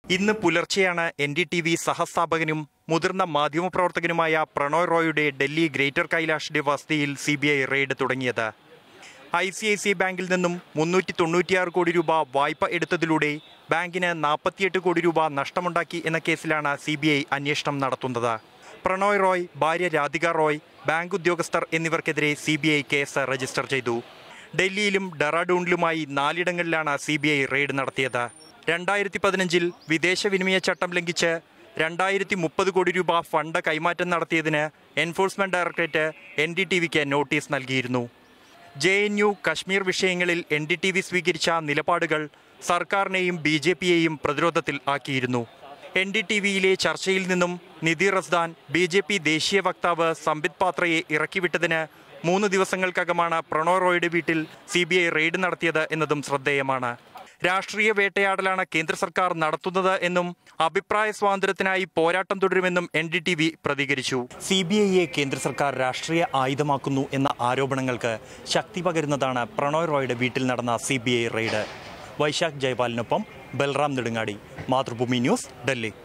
ഇന്ന് പുലർച്ചെയാണ് N D T V സഹസ്ഥാപകനും മുതിർന്ന മാധ്യമപ്രവർത്തകനുമായ പ്രണോയ് റോയുടെ ഡൽഹി ഗ്രേറ്റർ കൈലാഷിന്റെ വസതിയിൽ സി ബി ഐ റെയ്ഡ് തുടങ്ങിയത് ഐ സി ഐ സി ബാങ്കിൽ നിന്നും മുന്നൂറ്റി തൊണ്ണൂറ്റിയാറ് കോടി രൂപ വായ്പ എടുത്തതിലൂടെ ബാങ്കിന് നാൽപ്പത്തിയെട്ട് കോടി രൂപ നഷ്ടമുണ്ടാക്കി എന്ന കേസിലാണ് സി ബി ഐ അന്വേഷണം നടത്തുന്നത് പ്രണോയ് റോയ് ഭാര്യ രാധിക റോയ് ബാങ്ക് ഉദ്യോഗസ്ഥർ എന്നിവർക്കെതിരെ C B I case register ചെയ്തു ഡൽഹിയിലും ഡെറാഡൂണിലുമായി നാലിടങ്ങളിലാണ് സി ബി ഐ റെയ്ഡ് നടത്തിയത് രണ്ടായിരത്തി പതിനഞ്ചിൽ വിദേശ വിനിമയ ചട്ടം ലംഘിച്ച് രണ്ടായിരത്തി മുപ്പത് കോടി രൂപ ഫണ്ട് കൈമാറ്റം നടത്തിയതിന് enforcement directorate N D T വിക്ക് നോട്ടീസ് നൽകിയിരുന്നു ജെ എൻ യു കശ്മീർ വിഷയങ്ങളിൽ എൻ ഡി ടി വി സ്വീകരിച്ച നിലപാടുകൾ സർക്കാരിനെയും ബി ജെ പിയെയും പ്രതിരോധത്തിൽ ആക്കിയിരുന്നു എൻ ഡി ടി വിയിലെ ചർച്ചയിൽ നിന്നും Nidhi Razdan B J P ദേശീയ വക്താവ് സംബിത് പാത്രയെ ഇറക്കിവിട്ടതിന് മൂന്ന് ദിവസങ്ങൾക്കകമാണ് പ്രണോയ് റോയുടെ വീട്ടിൽ സി ബി ഐ റെയ്ഡ് നടത്തിയത് എന്നതും ശ്രദ്ധേയമാണ് രാഷ്ട്രീയ വേട്ടയാടലാണ് കേന്ദ്ര സർക്കാർ നടത്തുന്നത് എന്നും അഭിപ്രായ സ്വാതന്ത്ര്യത്തിനായി പോരാട്ടം തുടരുമെന്നും എൻ ഡി ടി വി പ്രതികരിച്ചു സി ബി ഐയെ കേന്ദ്ര സർക്കാർ രാഷ്ട്രീയ ആയുധമാക്കുന്നു എന്ന ആരോപണങ്ങൾക്ക് ശക്തി പകരുന്നതാണ് പ്രണോയ് റോയുടെ വീട്ടിൽ നടന്ന C B I raid Vaisakh ജയ്പാലിനൊപ്പം ബൽറാം നെടുങ്ങാടി മാതൃഭൂമി ന്യൂസ് ഡൽഹി